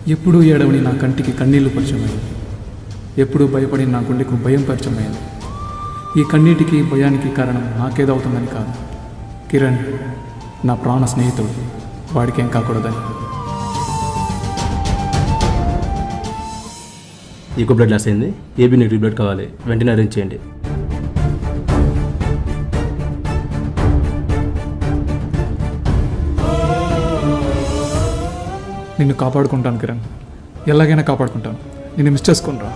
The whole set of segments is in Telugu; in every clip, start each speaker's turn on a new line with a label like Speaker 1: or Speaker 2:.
Speaker 1: ఎప్పుడూ ఏడవని నా కంటికి కన్నీళ్లు పరిచయమైంది ఎప్పుడూ భయపడి నా గుండెకు భయం పరిచయమైంది ఈ కన్నీటికి భయానికి కారణం నాకేదవుతుందని కాదు కిరణ్ నా ప్రాణ స్నేహితుడు వాడికేం కాకూడదని
Speaker 2: ఈకో బ్లడ్ లాస్ అయింది ఏబీ నెగిటివ్ బ్లడ్ కావాలి వెంటనే అరేంజ్ చేయండి
Speaker 1: నిన్ను కాపాడుకుంటాను కిరణ్ ఎలాగైనా కాపాడుకుంటాను నిన్ను మిస్ చేసుకునిరా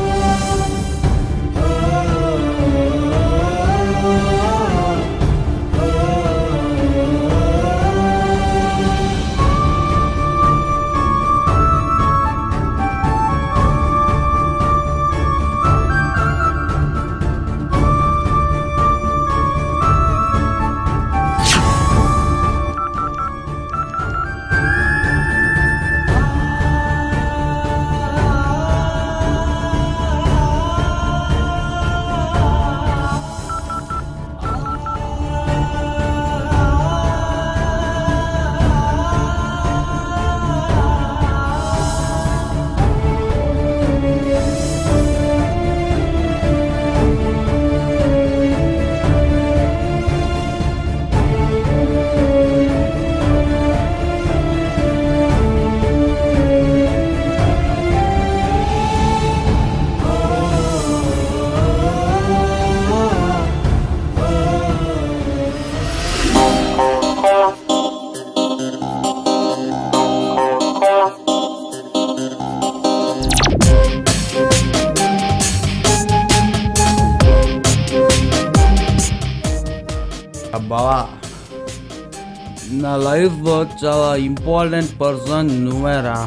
Speaker 3: బావా నా లైఫ్లో చాలా ఇంపార్టెంట్ పర్సన్ నువ్వేరా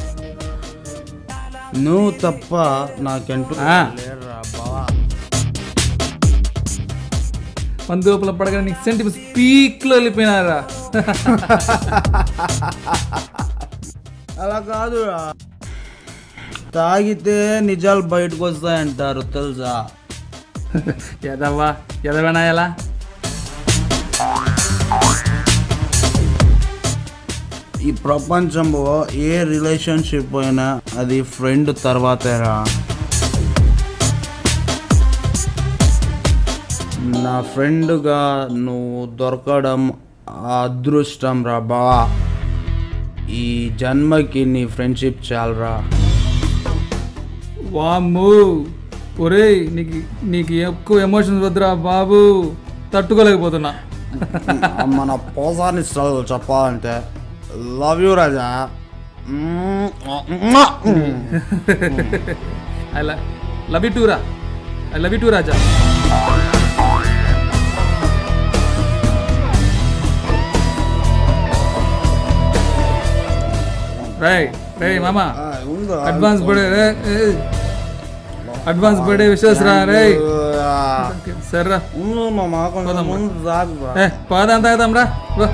Speaker 3: నువ్వు తప్ప నాకంటూ లేరురా బావా
Speaker 1: పందులోపల పడగా నీకు సెంటిమెంట్ స్పీక్లో వెళ్ళిపోయినారా
Speaker 3: అలా కాదురా తాగితే నిజాలు బయటకు వస్తాయంటారు తెలుసా
Speaker 1: ఎదవ్వా ఎదవనా ఎలా
Speaker 3: ఈ ప్రపంచంలో ఏ రిలేషన్షిప్ అయినా అది ఫ్రెండ్ తర్వాతేరా నా ఫ్రెండ్గా నువ్వు దొరకడం అదృష్టం రా బావా ఈ జన్మకి నీ ఫ్రెండ్షిప్ చాలరా
Speaker 1: వామ్మో ఒరేయ్ నీకు నీకు ఎక్కువ ఎమోషన్స్ వద్దురా బాబు తట్టుకోలేకపోతున్నా
Speaker 3: మన పోసాని స్టైల్ చెప్పాలంటే లవ్ యూ రాజా
Speaker 1: ఐ లవ్ యూ టూ రా ఐ లవ్ యూ టూ రాజా రై రే మామా అడ్వాన్స్ బర్త్డే రే అడ్వాన్స్ బర్త్డే విషెస్ రా రే సర్రా ఏ పాదాం తాగుదాం రా రా.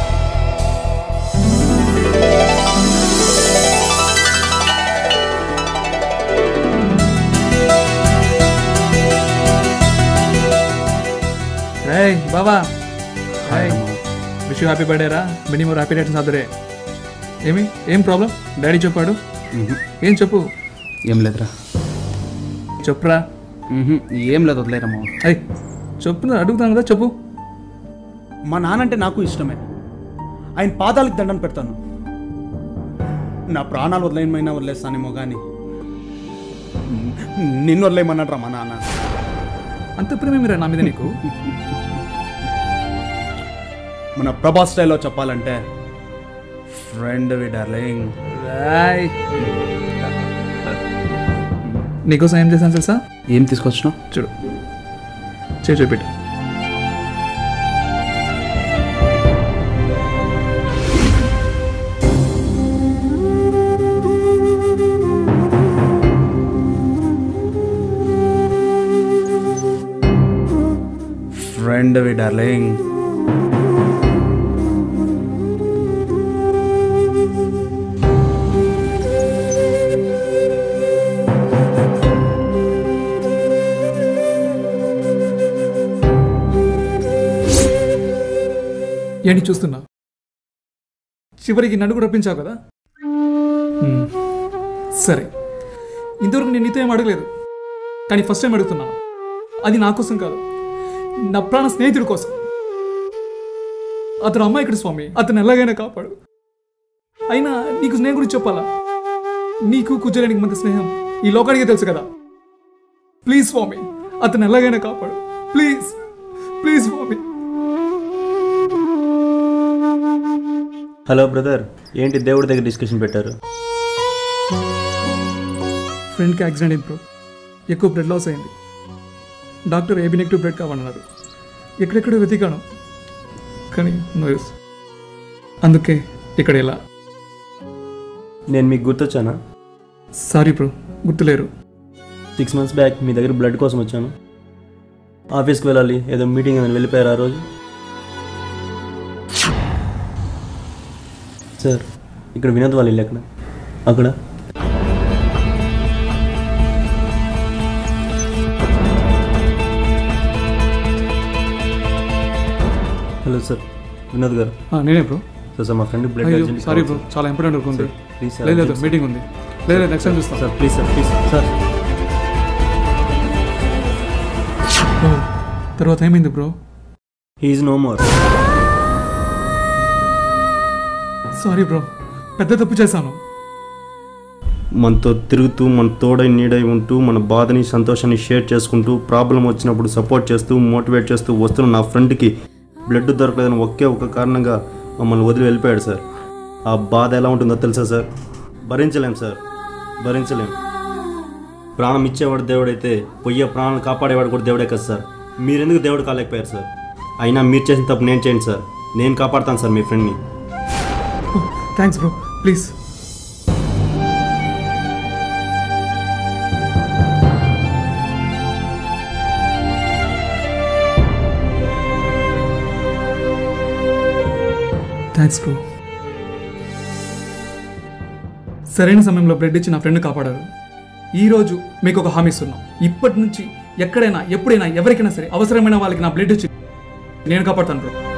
Speaker 1: రేయ్ బాబా హాయ్ విష్ హ్యాపీ బర్త్డే రా many more happy returns of the day ఏమి ఏం ప్రాబ్లం డాడీ చెప్పాడు ఏం చెప్పు
Speaker 3: ఏం లేదురా
Speaker 1: చెప్పురా
Speaker 3: ఏం లేదు వదిలేరమ్మా
Speaker 1: అయ్ చెప్పు అడుగుతాను కదా చెప్పు
Speaker 4: మా నానంటే నాకు ఇష్టమే ఆయన పాదాలకు దండం పెడతాను నా ప్రాణాలు వదిలేయమైనా వదిలేస్తానేమో కానీ నిన్ను వదిలేయమన్నాడు మా నాన్న
Speaker 1: అంత ప్రేమేమిరా నా మీద నీకు
Speaker 4: మన ప్రభాస్ స్టైల్లో చెప్పాలంటే ఫ్రెండ్ వి డార్లింగ్
Speaker 1: రాయ్ నీకోసం ఏం చేశాను తెలుసా
Speaker 3: ఏం తీసుకొచ్చినావు
Speaker 1: చూడు చే చూపెట్టు
Speaker 3: ఫ్రెండ్ వి డార్లింగ్
Speaker 1: ఏంటి చూస్తున్నా చివరికి నన్ను కూడా రప్పించావు కదా హ్మ్. సరే ఇంతవరకు నేను నీతో ఏం అడగలేదు కానీ ఫస్ట్ టైం అడుగుతున్నాను అది నా కోసం కాదు నా ప్రాణ స్నేహితుడి కోసం అతను అమ్మాయికుడు స్వామి అతను ఎలాగైనా కాపాడు అయినా నీకు స్నేహం గురించి చెప్పాలా నీకు కుజరానికి మధ్య స్నేహం ఈ లోకానికి తెలుసు కదా ప్లీజ్ స్వామి అతను ఎలాగైనా కాపాడు ప్లీజ్ ప్లీజ్ స్వామి
Speaker 3: హలో బ్రదర్ ఏంటి దేవుడి దగ్గర డిస్కషన్ పెట్టారు
Speaker 1: ఫ్రెండ్కి యాక్సిడెంట్ అయింది బ్రో ఎక్కువ బ్లడ్ లాస్ అయింది డాక్టర్ ఏబీ నెగిటివ్ బ్లడ్ కావాలన్నారు ఎక్కడెక్కడో వెతికాను కానీ నో యూస్ అందుకే ఇక్కడ ఇలా
Speaker 3: నేను మీకు గుర్తొచ్చానా
Speaker 1: సారీ బ్రో గుర్తులేరు
Speaker 3: సిక్స్ మంత్స్ బ్యాక్ మీ దగ్గర బ్లడ్ కోసం వచ్చాను ఆఫీస్కి వెళ్ళాలి ఏదో మీటింగ్ అని వెళ్ళిపోయారు ఆ రోజు సార్ ఇక్కడ వినోద్ వాళ్ళు ఇల్లు ఎక్కడ అక్కడ హలో సార్ వినోద్ గారు
Speaker 1: ఆ, నేనే బ్రో
Speaker 3: సార్ సార్ మా ఫ్రెండ్ బ్లడ్
Speaker 1: అయ్యో
Speaker 3: అర్జెంట్
Speaker 1: సారీ బ్రో చాలా ఇంపార్టెంట్ వర్క్ ఉంది
Speaker 3: ప్లీజ్ సార్
Speaker 1: లేదు లేదు మీటింగ్ ఉంది లేదు లేదు నెక్స్ట్ టైం చూస్తాం
Speaker 3: sir please sir please sir
Speaker 1: ఓ, తర్వాత ఏమైంది bro
Speaker 3: he's no more
Speaker 1: sorry bro పెద్ద తప్పు చేశాను
Speaker 3: మనతో తిరుగుతూ మన తోడై నీడై ఉంటూ మన బాధని సంతోషాన్ని షేర్ చేసుకుంటూ ప్రాబ్లం వచ్చినప్పుడు సపోర్ట్ చేస్తూ మోటివేట్ చేస్తూ వస్తున్న నా ఫ్రెండ్కి బ్లడ్ దొరకలేదని ఒకే ఒక కారణంగా మమ్మల్ని వదిలి వెళ్ళిపోయాడు సార్ ఆ బాధ ఎలా ఉంటుందో తెలుసా సార్ భరించలేం సార్ భరించలేం ప్రాణం ఇచ్చేవాడు దేవుడైతే పొయ్యే ప్రాణాలు కాపాడేవాడు కూడా దేవుడే కదా సార్ మీరెందుకు దేవుడు కాలేకపోయారు సార్ అయినా మీరు చేసిన తప్పు నేను చేయండి సార్ నేను కాపాడుతాను సార్ మీ ఫ్రెండ్ని
Speaker 1: thanks bro please thanks bro సరైన సమయంలో బ్లడ్ ఇచ్చి నా ఫ్రెండ్ కాపాడారు ఈరోజు మీకు ఒక హామీ ఇస్తున్నాం ఇప్పటి నుంచి ఎక్కడైనా ఎప్పుడైనా ఎవరికైనా సరే అవసరమైన వాళ్ళకి నా బ్లడ్ ఇచ్చి నేను కాపాడుతాను బ్రో